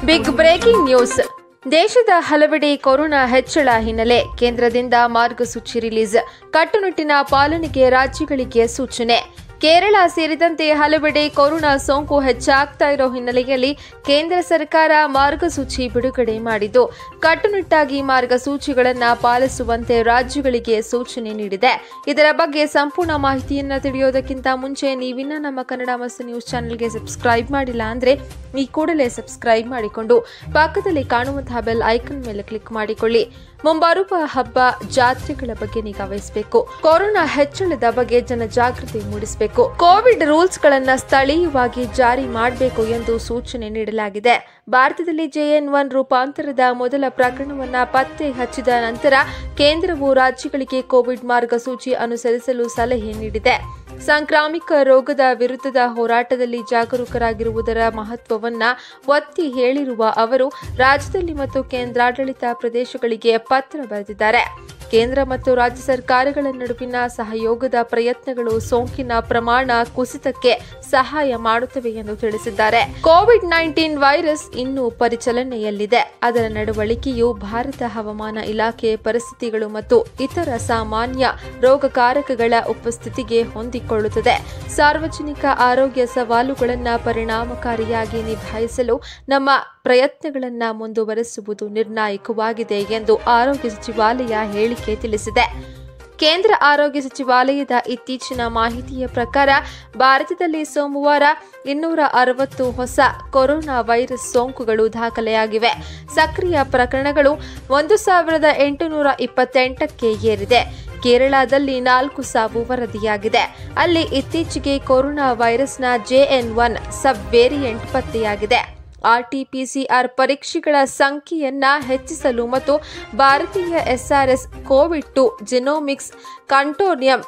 big breaking news ದೇಶದ ಹಲವೆಡೆ corona ಹೆಚ್ಚಳ ಹಿನ್ನೆಲೆ ಕೇಂದ್ರದಿಂದ ಮಾರ್ಗಸೂಚಿ ರಿಲೀಸ್ ಕಟ್ಟುನಿಟ್ಟಿನ ಪಾಲನೆಗೆ ರಾಜ್ಯಗಳಿಗೆ ಸೂಚನೆ ಕೇರಳ ಸೇರಿದಂತೆ ಹಲವೆಡೆ ಕೊರೋನಾ ಸೋಂಕು ಹೆಚ್ಚಾಗ್ತಾ ಇರೋ ಹಿನ್ನೆಲೆಯಲ್ಲಿ ಕೇಂದ್ರ ಸರ್ಕಾರ ಮಾರ್ಗಸೂಚಿ ಬಿಡುಗಡೆ ಮಾಡಿದ್ದು ಕಟ್ಟುನಿಟ್ಟಾಗಿ ಮಾರ್ಗಸೂಚಿಗಳನ್ನು ಪಾಲಿಸುವಂತೆ ರಾಜ್ಯಗಳಿಗೆ ಸೂಚನೆ ನೀಡಿದೆ ಇದರ ಬಗ್ಗೆ ಸಂಪೂರ್ಣ ಮಾಹಿತಿಯನ್ನ ತಿಳಿಯೋದಕ್ಕಿಂತ ಮುಂಚೆ ನೀವಿನ್ನ ನಮ್ಮ ಕನ್ನಡ ಮಸ್ತ್ ನ್ಯೂಸ್ ಚಾನೆಲ್ಗೆ ಸಬ್ಸ್ಕ್ರೈಬ್ ಮಾಡಿಲ್ಲ ಅಂದ್ರೆ ಈ ಕೂಡಲೇ ಸಬ್ಸ್ಕ್ರೈಬ್ ಮಾಡಿಕೊಂಡು ಪಕ್ಕದಲ್ಲಿ ಕಾಣುವಂತಹ ಬೆಲ್ ಐಕನ್ ಮೇಲೆ ಕ್ಲಿಕ್ ಮಾಡಿಕೊಳ್ಳಿ ಮುಂಬರುವ ಹಬ್ಬ ಜಾತ್ರೆಗಳ ಬಗ್ಗೆ ನಿಗಾ ವಹಿಸಬೇಕು ಕೊರೋನಾ ಹೆಚ್ಚಳದ ಬಗ್ಗೆ ಜನಜಾಗೃತಿ ಮೂಡಿಸಬೇಕು ಕೋವಿಡ್ ರೂಲ್ಸ್ ಗಳನ್ನ ಸ್ಥಳೀಯವಾಗಿ ಜಾರಿ ಮಾಡಬೇಕು ಎಂದು ಸೂಚನೆ ನೀಡಲಾಗಿದೆ ಭಾರತದಲ್ಲಿ ಜೆಎನ್ ಒನ್ ರೂಪಾಂತರದ ಮೊದಲ ಪ್ರಕರಣವನ್ನ ಪತ್ತೆ ಹಚ್ಚಿದ ನಂತರ ಕೇಂದ್ರವು ರಾಜ್ಯಗಳಿಗೆ ಕೋವಿಡ್ ಮಾರ್ಗಸೂಚಿ ಅನುಸರಿಸಲು ಸಲಹೆ ನೀಡಿದೆ ಸಾಂಕ್ರಾಮಿಕ ರೋಗದ ವಿರುದ್ಧದ ಹೋರಾಟದಲ್ಲಿ ಜಾಗರೂಕರಾಗಿರುವುದರ ಮಹತ್ವವನ್ನ ಒತ್ತಿ ಹೇಳಿರುವ ಅವರು ರಾಜ್ಯದಲ್ಲಿ ಮತ್ತು ಕೇಂದ್ರಾಡಳಿತ ಪ್ರದೇಶಗಳಿಗೆ ಪತ್ರ ಬರೆದಿದ್ದಾರೆ ಕೇಂದ್ರ ಮತ್ತು ರಾಜ್ಯ ಸರ್ಕಾರಗಳ ನಡುವಿನ ಸಹಯೋಗದ ಪ್ರಯತ್ನಗಳು ಸೋಂಕಿನ ಪ್ರಮಾಣ ಕುಸಿತಕ್ಕೆ ಸಹಾಯ ಮಾಡುತ್ತವೆ ಎಂದು ತಿಳಿಸಿದ್ದಾರೆ ಕೋವಿಡ್ ನೈನ್ಟೀನ್ ವೈರಸ್ ಇನ್ನೂ ಪರಿಚಲನೆಯಲ್ಲಿದೆ ಅದರ ನಡವಳಿಕೆಯು ಭಾರತ ಹವಾಮಾನ ಇಲಾಖೆ ಪರಿಸ್ಥಿತಿಗಳು ಮತ್ತು ಇತರ ಸಾಮಾನ್ಯ ರೋಗಕಾರಕಗಳ ಉಪಸ್ಥಿತಿಗೆ ಹೊಂದಿಕೊಳ್ಳುತ್ತದೆ ಸಾರ್ವಜನಿಕ ಆರೋಗ್ಯ ಸವಾಲುಗಳನ್ನು ಪರಿಣಾಮಕಾರಿಯಾಗಿ ನಿಭಾಯಿಸಲು ನಮ್ಮ ಪ್ರಯತ್ನಗಳನ್ನು ಮುಂದುವರೆಸುವುದು ನಿರ್ಣಾಯಕವಾಗಿದೆ ಎಂದು ಆರೋಗ್ಯ ಸಚಿವಾಲಯ ಹೇಳಿಕೆ ತಿಳಿಸಿದೆ ಕೇಂದ್ರ ಆರೋಗ್ಯ ಸಚಿವಾಲಯದ ಇತ್ತೀಚಿನ ಮಾಹಿತಿಯ ಪ್ರಕಾರ ಭಾರತದಲ್ಲಿ ಸೋಮವಾರ ಇನ್ನೂರ ಅರವತ್ತು ಹೊಸ ಕೊರೋನಾ ವೈರಸ್ ಸೋಂಕುಗಳು ದಾಖಲೆಯಾಗಿವೆ ಸಕ್ರಿಯ ಪ್ರಕರಣಗಳು ಒಂದು ಸಾವಿರದ ಎಂಟುನೂರ ಇಪ್ಪತ್ತೆಂಟಕ್ಕೆ ಏರಿದೆ ಕೇರಳದಲ್ಲಿ ನಾಲ್ಕು ಸಾವು ವರದಿಯಾಗಿದೆ ಅಲ್ಲಿ ಇತ್ತೀಚೆಗೆ ಕೊರೋನಾ ವೈರಸ್ನ ಜೆಎನ್ ಒನ್ ಸಬ್ ವೇರಿಯಂಟ್ ಪತ್ತೆಯಾಗಿದೆ ಆರ್ಟಿಪಿಸಿಆರ್ ಪರೀಕ್ಷೆಗಳ ಸಂಖ್ಯೆಯನ್ನ ಹೆಚ್ಚಿಸಲು ಮತ್ತು ಭಾರತೀಯ SRS COVID two genomics consortium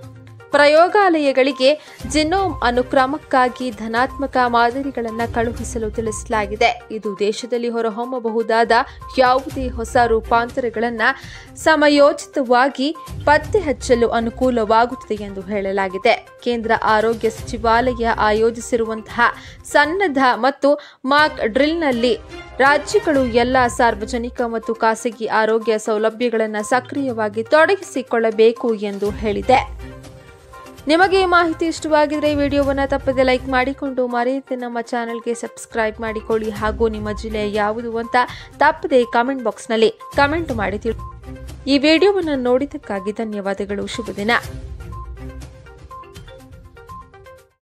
ಪ್ರಯೋಗಾಲಯಗಳಿಗೆ ಜಿನೋಮ್ ಅನುಕ್ರಮಕ್ಕಾಗಿ ಧನಾತ್ಮಕ ಮಾದರಿಗಳನ್ನು ಕಳುಹಿಸಲು ತಿಳಿಸಲಾಗಿದೆ ಇದು ದೇಶದಲ್ಲಿ ಹೊರಹೊಮ್ಮಬಹುದಾದ ಯಾವುದೇ ಹೊಸ ರೂಪಾಂತರಗಳನ್ನು ಸಮಯೋಚಿತವಾಗಿ ಪತ್ತೆ ಹಚ್ಚಲು ಅನುಕೂಲವಾಗುತ್ತದೆ ಎಂದು ಹೇಳಲಾಗಿದೆ ಕೇಂದ್ರ ಆರೋಗ್ಯ ಸಚಿವಾಲಯ ಆಯೋಜಿಸಿರುವಂತಹ ಸನ್ನದ್ಧ ಮತ್ತು ಮಾಕ್ ಡ್ರಿಲ್ನಲ್ಲಿ ರಾಜ್ಯಗಳು ಎಲ್ಲ ಸಾರ್ವಜನಿಕ ಮತ್ತು ಖಾಸಗಿ ಆರೋಗ್ಯ ಸೌಲಭ್ಯಗಳನ್ನು ಸಕ್ರಿಯವಾಗಿ ತೊಡಗಿಸಿಕೊಳ್ಳಬೇಕು ಎಂದು ಹೇಳಿದೆ ನಿಮಗೆ ಈ ಮಾಹಿತಿ ಇಷ್ಟವಾಗಿದ್ರೆ ವಿಡಿಯೋವನ್ನು ತಪ್ಪದೆ ಲೈಕ್ ಮಾಡಿಕೊಂಡು ಮರೆಯದೆ ನಮ್ಮ ಚಾನೆಲ್ಗೆ ಸಬ್ಸ್ಕ್ರೈಬ್ ಮಾಡಿಕೊಳ್ಳಿ ಹಾಗೂ ನಿಮ್ಮ ಜಿಲ್ಲೆ ಯಾವುದು ಅಂತ ತಪ್ಪದೆ ಕಾಮೆಂಟ್ ಬಾಕ್ಸ್ನಲ್ಲಿ ಕಮೆಂಟ್ ಮಾಡಿ ತಿಳಿ ಈ ವಿಡಿಯೋವನ್ನು ನೋಡಿದ್ದಕ್ಕಾಗಿ ಧನ್ಯವಾದಗಳು ಶುಭ ದಿನ